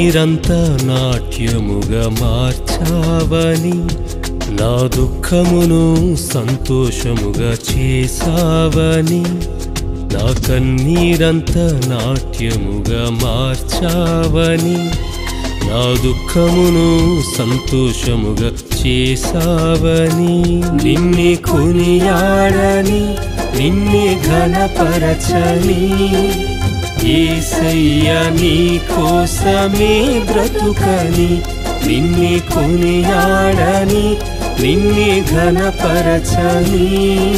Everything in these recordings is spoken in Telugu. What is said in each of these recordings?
కన్నీరంతా నాట్యముగా మార్చావని నా దుఃఖమును సంతోషముగా చేసావని నా కన్నీరంతా నాట్యముగా మార్చావని నా దుఃఖమును సంతోషముగా చేసావని నిన్నే కొనియాడని నిన్నే ఘనపరచని ఏసయ్య నీ కోసమే బ్రతుకని నిన్నే కొనియాడని నిన్నే ఘనపరచని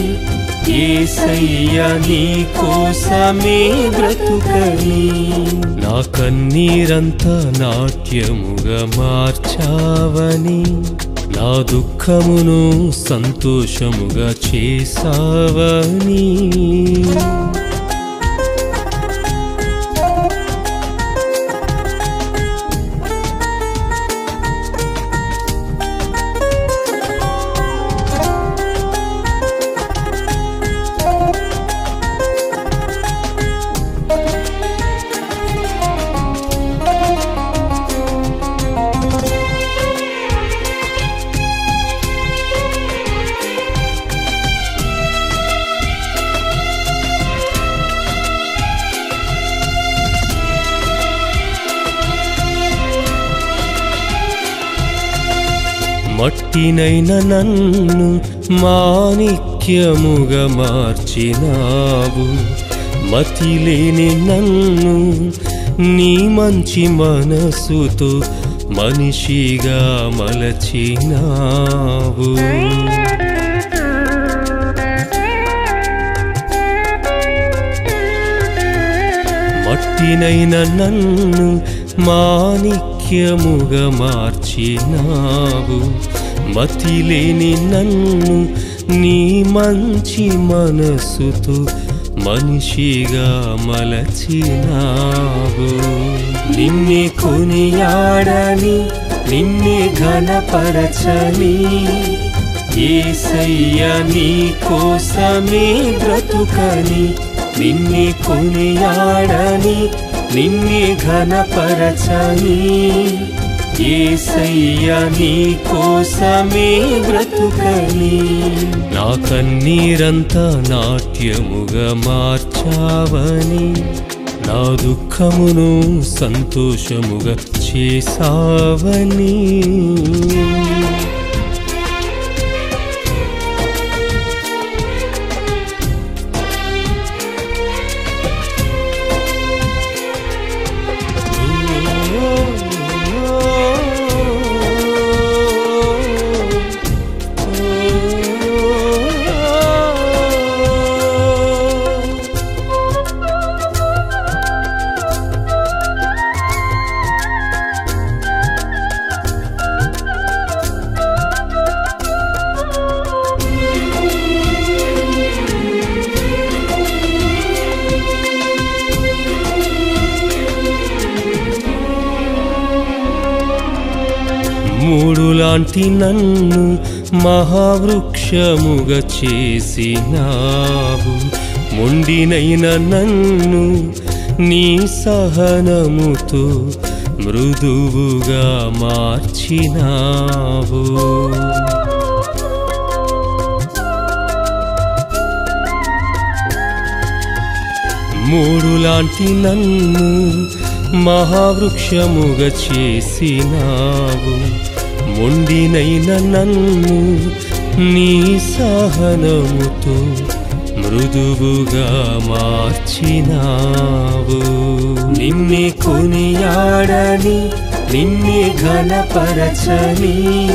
ఏసయ్య నీ కోసమే బ్రతుకని నా కన్నీరంతా నాట్యముగా మార్చావని నా దుఃఖమును సంతోషముగా చేసావని మట్టినైన నన్ను మాణిక్యముగా మార్చినావు మతిలేని నన్ను నీ మంచి మనసుతో మనిషిగా మలచినావు మట్టినైన నన్ను మాణిక్యముగా మార్చినావు మతిలేని నన్ను నీ మంచి మనసుతో మనిషిగా మలచినావు నిన్నే కొనియాడని నిన్నే ఘనపరచని ఏసయ్య నీ కోసమే బ్రతుకని నిన్నే కొనియాడని నిన్నే ఘనపరచని ఏసయ్య నీ కోసమే బ్రతుకని నా కన్నీరంతా నాట్యముగా మార్చావని నా దుఃఖమును సంతోషముగా చేసావని మూడు లాంటి నన్ను మహావృక్షముగా చేసినావు మొండినైన నన్ను నీ సహనముతో మృదువుగా మార్చినావు మూడు లాంటి నన్ను మహావృక్షముగా చేసినావు మొండినైన నన్ను నీ సహనముతో మృదువుగా మార్చినావు నిన్నే కొనియాడని నిన్నే ఘనపరచని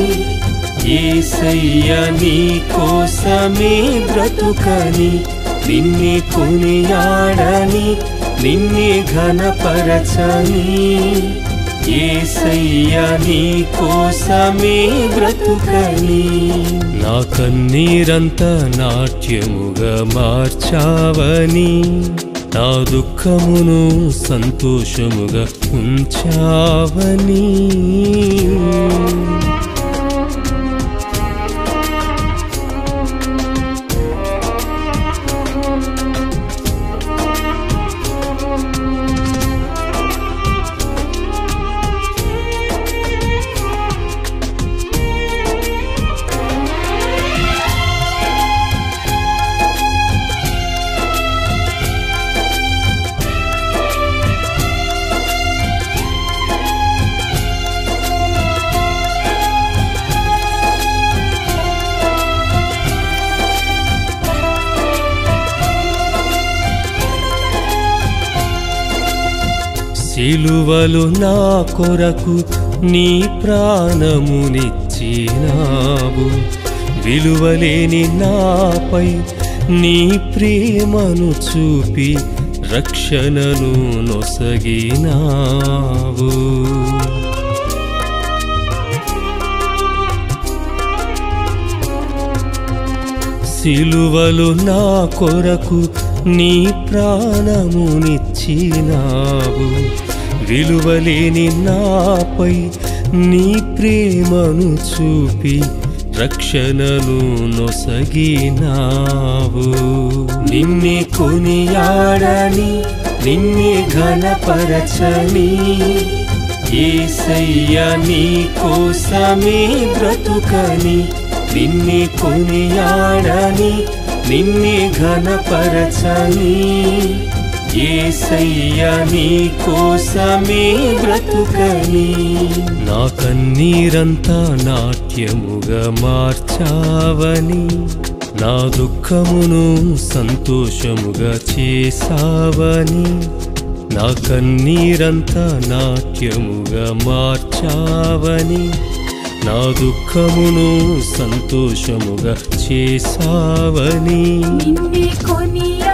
ఏసయ్య నీ కోసమే బ్రతుకని నిన్నే కొనియాడని నిన్నే ఘనపరచని ఏసయ్య నీ కోసమే బ్రతుకని నా కన్నీరంతా నాట్యముగా మార్చావని నా దుఃఖమును సంతోషముగా ఉంచావని సిలువలు నా కొరకు నీ ప్రాణమునిచ్చినావు విలువలేని నాపై నీ ప్రేమను చూపి రక్షణను నొసగినావు సిలువలు నా కొరకు నీ ప్రాణమునిచ్చినావు విలువలేని నాపై నీ ప్రేమను చూపి రక్షణను నొసగినావు నిన్నే కొనియాడని నిన్నే ఘనపరచని ఏసయ్య నీ కోసమే బ్రతుకని నిన్నే కొనియాడని నిన్నే ఘనపరచని ఏసయ్య నీ కోసమే బ్రతుకని నా కన్నీరంతా నాట్యముగా మార్చావని నా దుఃఖమును సంతోషముగా చేసావని నా కన్నీరంతా నాట్యముగా మార్చావని నా దుఃఖమును సంతోషముగా చేసావని నిన్నే కొని